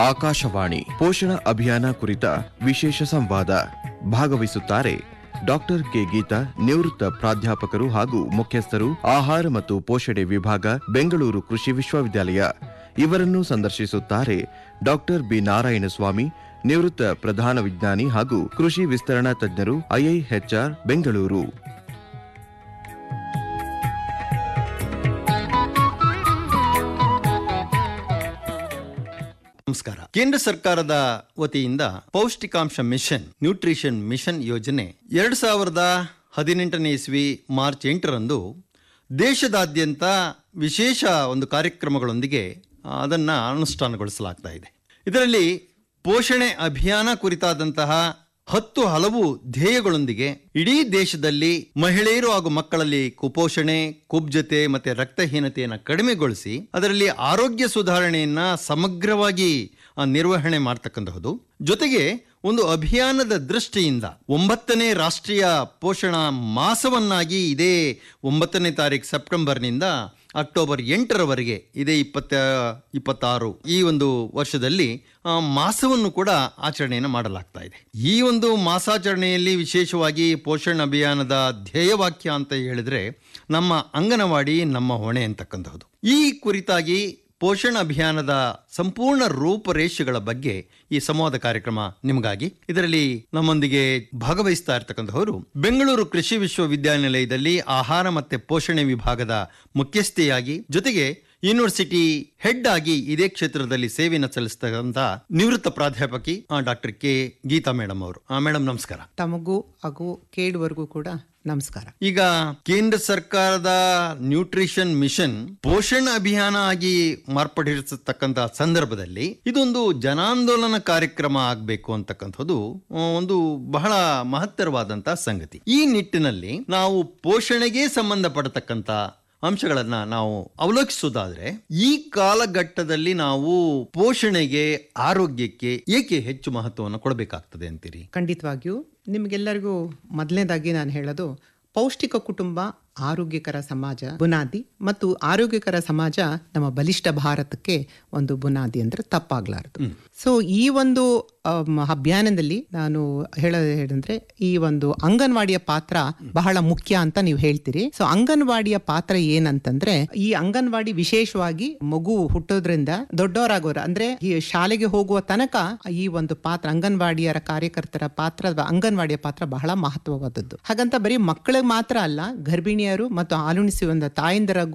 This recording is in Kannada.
ಆಕಾಶವಾಣಿ ಪೋಷಣ ಅಭಿಯಾನ ಕುರಿತ ವಿಶೇಷ ಸಂವಾದ ಭಾಗವಹಿಸುತ್ತಾರೆ ಡಾಕ್ಟರ್ ಕೆ ಗೀತಾ ನಿವೃತ್ತ ಪ್ರಾಧ್ಯಾಪಕರು ಹಾಗೂ ಮುಖ್ಯಸ್ಥರು ಆಹಾರ ಮತ್ತು ಪೋಷಣೆ ವಿಭಾಗ ಬೆಂಗಳೂರು ಕೃಷಿ ವಿಶ್ವವಿದ್ಯಾಲಯ ಇವರನ್ನು ಸಂದರ್ಶಿಸುತ್ತಾರೆ ಡಾಕ್ಟರ್ ಬಿ ನಾರಾಯಣಸ್ವಾಮಿ ನಿವೃತ್ತ ಪ್ರಧಾನ ವಿಜ್ಞಾನಿ ಹಾಗೂ ಕೃಷಿ ವಿಸ್ತರಣಾ ತಜ್ಞರು ಐಐಎಚ್ಆರ್ ಬೆಂಗಳೂರು ನಮಸ್ಕಾರ ಕೇಂದ್ರ ಸರ್ಕಾರದ ವತಿಯಿಂದ ಪೌಷ್ಟಿಕಾಂಶ ಮಿಷನ್ ನ್ಯೂಟ್ರಿಷನ್ ಮಿಷನ್ ಯೋಜನೆ ಎರಡು ಸಾವಿರದ ಹದಿನೆಂಟನೇ ಇಸ್ವಿ ಮಾರ್ಚ್ ಎಂಟರಂದು ದೇಶದಾದ್ಯಂತ ವಿಶೇಷ ಒಂದು ಕಾರ್ಯಕ್ರಮಗಳೊಂದಿಗೆ ಆ, ಅದನ್ನ ಅನುಷ್ಠಾನಗೊಳಿಸಲಾಗ್ತಾ ಇದೆ ಇದರಲ್ಲಿ ಪೋಷಣೆ ಅಭಿಯಾನ ಕುರಿತಾದಂತಹ ಹತ್ತು ಹಲವು ಧ್ಯೇಯಗಳೊಂದಿಗೆ ಇಡೀ ದೇಶದಲ್ಲಿ ಮಹಿಳೆಯರು ಹಾಗೂ ಮಕ್ಕಳಲ್ಲಿ ಕುಪೋಷಣೆ ಕುಬ್ಜತೆ ಮತ್ತೆ ರಕ್ತಹೀನತೆಯನ್ನು ಕಡಿಮೆಗೊಳಿಸಿ ಅದರಲ್ಲಿ ಆರೋಗ್ಯ ಸುಧಾರಣೆಯನ್ನ ಸಮಗ್ರವಾಗಿ ಆ, ನಿರ್ವಹಣೆ ಮಾಡ್ತಕ್ಕಂತಹದ್ದು ಜೊತೆಗೆ ಒಂದು ಅಭಿಯಾನದ ದೃಷ್ಟಿಯಿಂದ ಒಂಬತ್ತನೇ ರಾಷ್ಟ್ರೀಯ ಪೋಷಣಾ ಮಾಸವನ್ನಾಗಿ ಇದೇ ಒಂಬತ್ತನೇ ತಾರೀಕು ಸೆಪ್ಟೆಂಬರ್ನಿಂದ ಅಕ್ಟೋಬರ್ ಎಂಟರವರೆಗೆ ಇದೇ ಇಪ್ಪತ್ತ ಇಪ್ಪತ್ತಾರು ಈ ಒಂದು ವರ್ಷದಲ್ಲಿ ಆ, ಮಾಸವನ್ನು ಕೂಡ ಆಚರಣೆಯನ್ನು ಮಾಡಲಾಗ್ತಾ ಇದೆ ಈ ಒಂದು ಮಾಸಾಚರಣೆಯಲ್ಲಿ ವಿಶೇಷವಾಗಿ ಪೋಷಣ್ ಅಭಿಯಾನದ ಧ್ಯೇಯವಾಕ್ಯ ಅಂತ ಹೇಳಿದ್ರೆ ನಮ್ಮ ಅಂಗನವಾಡಿ ನಮ್ಮ ಹೊಣೆ ಅಂತಕ್ಕಂಥದ್ದು ಈ ಕುರಿತಾಗಿ ಪೋಷಣ್ ಅಭಿಯಾನದ ಸಂಪೂರ್ಣ ರೂಪರೇಷೆಗಳ ಬಗ್ಗೆ ಈ ಸಂವಾದ ಕಾರ್ಯಕ್ರಮ ನಿಮಗಾಗಿ ಇದರಲ್ಲಿ ನಮ್ಮೊಂದಿಗೆ ಭಾಗವಹಿಸ್ತಾ ಇರ್ತಕ್ಕಂಥವರು ಬೆಂಗಳೂರು ಕೃಷಿ ವಿಶ್ವವಿದ್ಯಾನಿಲಯದಲ್ಲಿ ಆಹಾರ ಮತ್ತೆ ಪೋಷಣೆ ವಿಭಾಗದ ಮುಖ್ಯಸ್ಥೆಯಾಗಿ ಜೊತೆಗೆ ಯೂನಿವರ್ಸಿಟಿ ಹೆಡ್ ಆಗಿ ಇದೇ ಕ್ಷೇತ್ರದಲ್ಲಿ ಸೇವೆಯನ್ನು ಸಲ್ಲಿಸ್ತಕ್ಕಂಥ ನಿವೃತ್ತ ಪ್ರಾಧ್ಯಾಪಕಿ ಡಾಕ್ಟರ್ ಕೆ ಗೀತಾ ಮೇಡಮ್ ಅವರು ಮೇಡಮ್ ನಮಸ್ಕಾರ ತಮಗೂ ಹಾಗೂ ಕೇಳುವರೆಗೂ ಕೂಡ ನಮಸ್ಕಾರ ಈಗ ಕೇಂದ್ರ ಸರ್ಕಾರದ ನ್ಯೂಟ್ರಿಷನ್ ಮಿಷನ್ ಪೋಷಣ್ ಅಭಿಯಾನ ಆಗಿ ಮಾರ್ಪಡಿಸತಕ್ಕಂತ ಸಂದರ್ಭದಲ್ಲಿ ಇದೊಂದು ಜನಾಂದೋಲನ ಕಾರ್ಯಕ್ರಮ ಆಗಬೇಕು ಅಂತಕ್ಕಂಥದ್ದು ಆ, ಒಂದು ಬಹಳ ಮಹತ್ತರವಾದಂತಹ ಸಂಗತಿ ಈ ನಿಟ್ಟಿನಲ್ಲಿ ನಾವು ಪೋಷಣೆಗೆ ಸಂಬಂಧಪಡತಕ್ಕಂತ ಅಂಶಗಳನ್ನ ನಾವು ಅವಲೋಕಿಸೋದಾದ್ರೆ ಈ ಕಾಲಘಟ್ಟದಲ್ಲಿ ನಾವು ಪೋಷಣೆಗೆ ಆರೋಗ್ಯಕ್ಕೆ ಏಕೆ ಹೆಚ್ಚು ಮಹತ್ವವನ್ನು ಕೊಡಬೇಕಾಗ್ತದೆ ಅಂತೀರಿ ಖಂಡಿತವಾಗಿಯೂ ನಿಮಗೆಲ್ಲರಿಗೂ ಮೊದಲನೇದಾಗಿ ನಾನು ಹೇಳೋದು ಪೌಷ್ಟಿಕ ಕುಟುಂಬ ಆರೋಗ್ಯಕರ ಸಮಾಜ ಬುನಾದಿ ಮತ್ತು ಆರೋಗ್ಯಕರ ಸಮಾಜ ನಮ್ಮ ಬಲಿಷ್ಠ ಭಾರತಕ್ಕೆ ಒಂದು ಬುನಾದಿ ಅಂದ್ರೆ ತಪ್ಪಾಗ್ಲಾರದು ಸೊ ಈ ಒಂದು ಅಮ್, ಅಭಿಯಾನದಲ್ಲಿ ನಾನು ಹೇಳೋದು ಏನಂದ್ರೆ ಈ ಒಂದು ಅಂಗನವಾಡಿಯ ಪಾತ್ರ ಬಹಳ ಮುಖ್ಯ ಅಂತ ನೀವು ಹೇಳ್ತೀರಿ ಸೊ ಅಂಗನವಾಡಿಯ ಪಾತ್ರ ಏನಂತಂದ್ರೆ ಈ ಅಂಗನವಾಡಿ ವಿಶೇಷವಾಗಿ ಮಗು ಹುಟ್ಟೋದ್ರಿಂದ ದೊಡ್ಡವರಾಗೋರ ಅಂದ್ರೆ ಈ ಶಾಲೆಗೆ ಹೋಗುವ ತನಕ ಈ ಒಂದು ಪಾತ್ರ ಅಂಗನವಾಡಿಯರ ಕಾರ್ಯಕರ್ತರ ಪಾತ್ರ ಅಂಗನವಾಡಿಯ ಪಾತ್ರ ಬಹಳ ಮಹತ್ವವಾದದ್ದು ಹಾಗಂತ ಬರೀ ಮಕ್ಕಳಿಗೆ ಮಾತ್ರ ಅಲ್ಲ ಗರ್ಭಿಣಿಯರು ಮತ್ತು ಹಾಲುಣಿಸುವ ತಾಯಂದರ